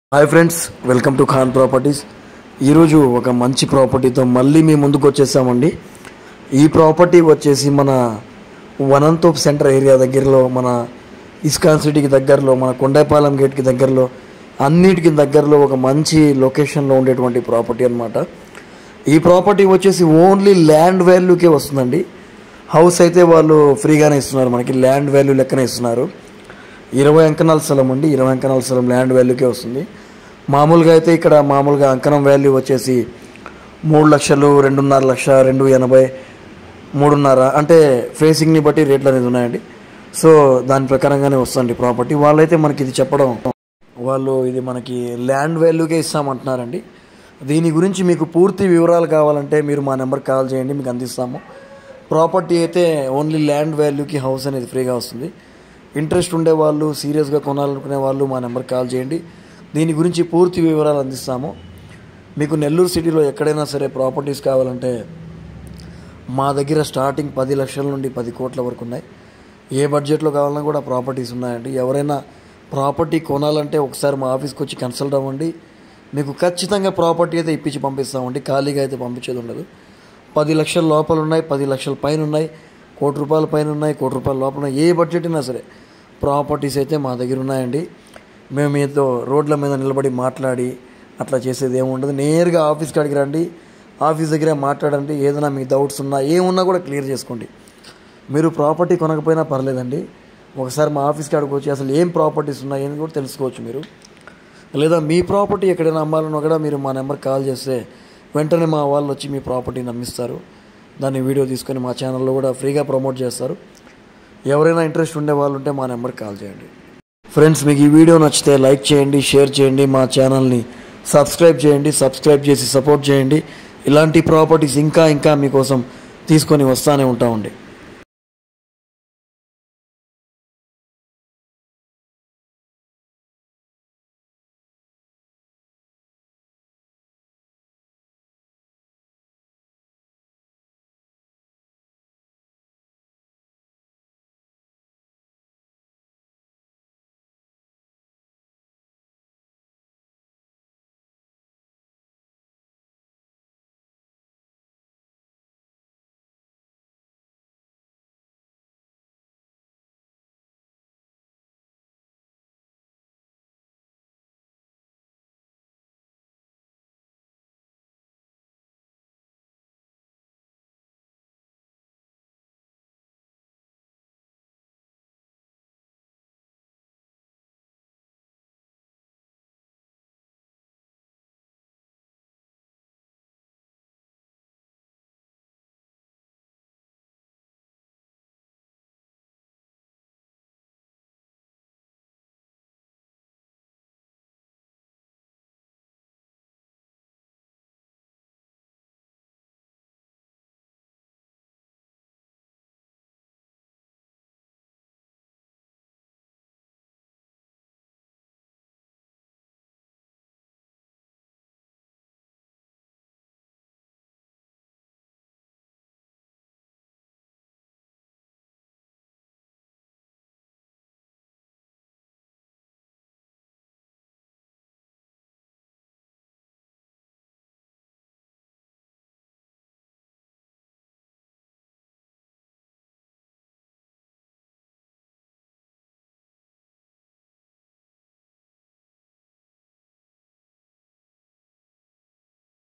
hi friends welcome to Khan properties ఈరోజు ఒక మంచి ప్రాపర్టీతో మళ్ళీ మీ ముందుకు వచ్చేసామండి ఈ ప్రాపర్టీ వచ్చేసి మన వనంతోప్ సెంటర్ ఏరియా దగ్గరలో మన ఇస్కాన్ సిటీకి దగ్గరలో మన కొండాపాలెం గేట్కి దగ్గరలో అన్నిటికి దగ్గరలో ఒక మంచి లొకేషన్లో ఉండేటువంటి ప్రాపర్టీ అన్నమాట ఈ ప్రాపర్టీ వచ్చేసి ఓన్లీ ల్యాండ్ వాల్యూకే వస్తుందండి హౌస్ అయితే వాళ్ళు ఫ్రీగానే ఇస్తున్నారు మనకి ల్యాండ్ వాల్యూ లెక్కనే ఇస్తున్నారు ఇరవై అంకణాల స్థలం అండి ఇరవై అంకణాల స్థలం ల్యాండ్ వాల్యూకే వస్తుంది మామూలుగా అయితే ఇక్కడ మామూలుగా అంకణం వాల్యూ వచ్చేసి మూడు లక్షలు రెండున్నర లక్ష రెండు ఎనభై మూడున్నర అంటే ఫేసింగ్ని బట్టి రేట్లు అనేది ఉన్నాయండి సో దాని ప్రకారంగానే వస్తుంది ప్రాపర్టీ వాళ్ళైతే మనకి ఇది చెప్పడం వాళ్ళు ఇది మనకి ల్యాండ్ వాల్యూకే ఇస్తామంటున్నారండి దీని గురించి మీకు పూర్తి వివరాలు కావాలంటే మీరు మా నెంబర్ కాల్ చేయండి మీకు అందిస్తాము ప్రాపర్టీ అయితే ఓన్లీ ల్యాండ్ వాల్యూకి హౌస్ అనేది ఫ్రీగా వస్తుంది ఇంట్రెస్ట్ ఉండే వాళ్ళు సీరియస్గా కొనాలనుకునే వాళ్ళు మా నెంబర్ కాల్ చేయండి దీని గురించి పూర్తి వివరాలు అందిస్తాము మీకు నెల్లూరు సిటీలో ఎక్కడైనా సరే ప్రాపర్టీస్ కావాలంటే మా దగ్గర స్టార్టింగ్ పది లక్షల నుండి పది కోట్ల వరకు ఉన్నాయి ఏ బడ్జెట్లో కావాలన్నా కూడా ప్రాపర్టీస్ ఉన్నాయండి ఎవరైనా ప్రాపర్టీ కొనాలంటే ఒకసారి మా ఆఫీస్కి వచ్చి కన్సల్ట్ అవ్వండి మీకు ఖచ్చితంగా ప్రాపర్టీ అయితే ఇప్పించి పంపిస్తామండి ఖాళీగా అయితే పంపించేది ఉండదు పది లక్షల లోపల ఉన్నాయి పది లక్షల పైన ఉన్నాయి కోటి రూపాయల పైన ఉన్నాయి కోటి రూపాయల లోపల ఉన్నాయి ఏ బడ్జెట్ అయినా సరే ప్రాపర్టీస్ అయితే మా దగ్గర ఉన్నాయండి మేము మీతో రోడ్ల మీద నిలబడి మాట్లాడి అట్లా చేసేది ఏమి ఉండదు నేరుగా ఆఫీస్ కాడికి రండి ఆఫీస్ దగ్గరే మాట్లాడండి ఏదైనా మీ డౌట్స్ ఉన్నా ఏమున్నా కూడా క్లియర్ చేసుకోండి మీరు ప్రాపర్టీ కొనకపోయినా పర్లేదండి ఒకసారి మా ఆఫీస్కి కాడికి వచ్చి అసలు ఏం ప్రాపర్టీస్ ఉన్నాయి అని కూడా తెలుసుకోవచ్చు మీరు లేదా మీ ప్రాపర్టీ ఎక్కడైనా అమ్మాలన్నా కూడా మీరు మా నెంబర్ కాల్ చేస్తే వెంటనే మా వాళ్ళు వచ్చి మీ ప్రాపర్టీని అమ్మిస్తారు దాన్ని వీడియో తీసుకొని మా ఛానల్లో కూడా ఫ్రీగా ప్రమోట్ చేస్తారు ఎవరైనా ఇంట్రెస్ట్ ఉండే వాళ్ళు ఉంటే మా నెంబర్ కాల్ చేయండి ఫ్రెండ్స్ మీకు ఈ వీడియో నచ్చితే లైక్ చేయండి షేర్ చేయండి మా ఛానల్ని సబ్స్క్రైబ్ చేయండి సబ్స్క్రైబ్ చేసి సపోర్ట్ చేయండి ఇలాంటి ప్రాపర్టీస్ ఇంకా ఇంకా మీకోసం తీసుకొని వస్తూనే ఉంటామండి